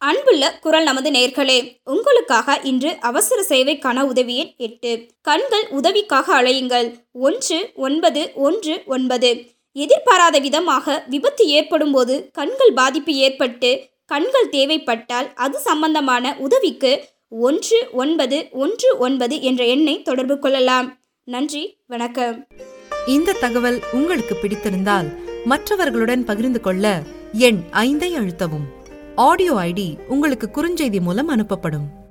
அன்புள்ள குரல் நமது நேர்களே உங்களுக்காக இன்று அவசர சேவைக்கான உதவி எண் எட்டு கண்கள் உதவிக்காக அழையுங்கள் ஒன்று ஒன்பது ஒன்று ஒன்பது எதிர்பாராத விதமாக விபத்து ஏற்படும் போது கண்கள் பாதிப்பு ஏற்பட்டு கண்கள் தேவைப்பட்டால் அது சம்பந்தமான உதவிக்கு ஒன்று ஒன்பது ஒன்று ஒன்பது என்ற எண்ணை தொடர்பு கொள்ளலாம் நன்றி வணக்கம் இந்த தகவல் உங்களுக்கு பிடித்திருந்தால் மற்றவர்களுடன் பகிர்ந்து கொள்ள எண் ஐந்தை அழுத்தவும் ஆடியோ ஐடி உங்களுக்கு குறுஞ்செய்தி மூலம் அனுப்பப்படும்